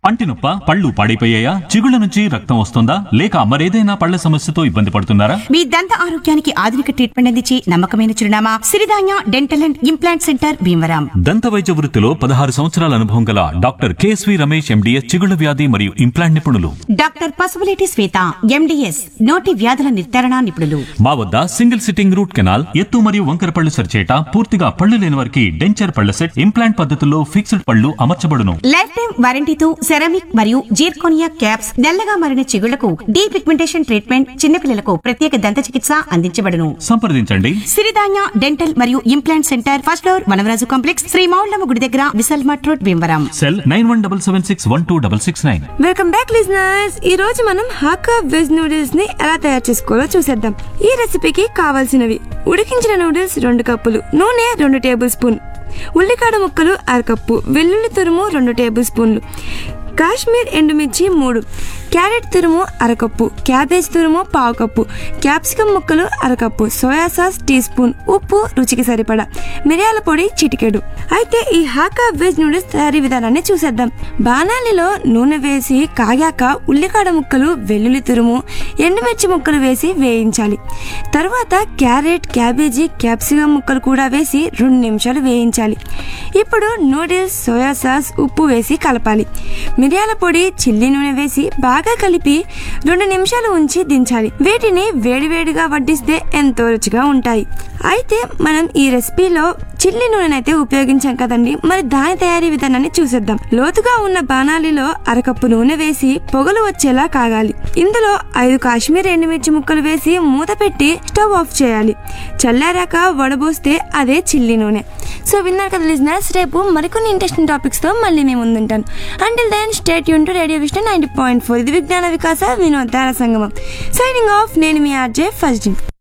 పంటి నొప్ప పళ్ళు పాడైపోయాయా చిగుళ్ళ నుంచి రక్తం వస్తుందా లేక మరేదైనా పళ్ళ సమస్యతో ఇబ్బంది పడుతున్నారా మీ దంత ఆరోగ్యానికి ఆధునిక ట్రీట్మెంట్ అందించి నమ్మకమైన చిరునామా Siridhanya dental and implant centre Bhimavaram దంత వైద్య వృత్తిలో పదహారు సంవత్సరాల అనుభవం గల డాక్టర్ కేఎస్వి రమేష్ ఎండిఎస్ చిగుళ్ళ వ్యాధి మరియు ఇంప్లాంట్ నిపుణులు డాక్టర్ పసుపులేటి శ్వేత ఎండిఎస్ నోటి వ్యాధుల నిర్ధారణ నిపుణులు మా వద్ద సింగిల్ సిట్టింగ్ రూట్ కెనాల్ ఎత్తు మరియు వంకర పళ్ళు సరిచేట పూర్తిగా పళ్ళు లేని వారికి డెంచర్ పళ్ళ సెట్ ఇంప్లాంట్ పద్ధతుల్లో ఫిక్స్డ్ పళ్ళు అమర్చబడును లైఫ్ టైం వారంటీతో సెరామిక్ మరియు జీర్కోనియా క్యాప్స్ నల్లగా మారిన చిగుళ్లకు డీ పిగ్మెంటేషన్ ట్రీట్మెంట్ చిన్నపిల్లలకు ప్రత్యేక దంత చికిత్స అందించబడును సంప్రదించండి సిరిధాన్య డెంటల్ మరియు implant centre first floor Vanamaraju complex Shri Mavullamma గుడి దగ్గర Vishal mart road Bhimavaram cell nine one double seven six one two double six nine welcome back listeners ఈ రోజు మనం హాకా వెజ్ నూడిల్స్ ని ఎలా తయారు చేసుకోవాలో చూసేద్దాం ఈ రెసిపీకి కావాల్సినవి ఉడికించిన నూడిల్స్ రెండు కప్పులు నూనె రెండు టేబుల్ స్పూన్ ఉల్లికాడ ముక్కలు అరకప్పు వెల్లుల్లి తురుము రెండు టేబుల్ స్పూన్లు కాశ్మీర్ ఎండుమిర్చి మూడు క్యారెట్ తురుము అరకప్పు క్యాబేజ్ తురుము పావు కప్పు క్యాప్సికం ముక్కలు అరకప్పు సోయా సాస్ టీ స్పూన్ ఉప్పు రుచికి సరిపడా మిరియాల పొడి చిటికెడు అయితే ఈ హాకా వెజ్ నూడిల్స్ తయారీ విధానాన్ని చూసేద్దాం బాణాలిలో నూనె వేసి కాగాక ఉల్లికాడ ముక్కలు వెల్లుల్లి తురుము ఎండుమిర్చి ముక్కలు వేసి వేయించాలి తర్వాత క్యారెట్ క్యాబేజీ క్యాప్సికం ముక్కలు కూడా వేసి రెండు నిమిషాలు వేయించాలి ఇప్పుడు నూడిల్స్ సోయా సాస్ ఉప్పు వేసి కలపాలి మిరియాల పొడి చిల్లీ నూనె వేసి బాగా కలిపి రెండు నిమిషాలు ఉంచి దించాలి వీటిని వేడివేడిగా వడ్డిస్తే ఎంతో రుచిగా ఉంటాయి అయితే మనం ఈ రెసిపీలో చిల్లీ నూనెనైతే ఉపయోగించాం కదండి మరి దాని తయారీ విధానాన్ని చూసేద్దాం లోతుగా ఉన్న బాణాలిలో అరకప్పు నూనె వేసి పొగలు వచ్చేలా కాగాలి ఇందులో ఐదు కాశ్మీర్ ఎండుమిర్చి ముక్కలు వేసి మూత పెట్టి స్టవ్ ఆఫ్ చేయాలి చల్లారాక వడబోస్తే అదే చిల్లీ నూనె సో విన్నారు కదా లిజనర్స్ రేపు మరికొన్ని ఇంట్రెస్టింగ్ టాపిక్స్ తో మళ్ళీ మేము ముందుంటాను until then stay tune to radio vision ninety point four ఇది విజ్ఞాన వికాస వినోదాన సంగమం సైనింగ్ ఆఫ్ నేను మీ ఆర్జే ఫస్ట్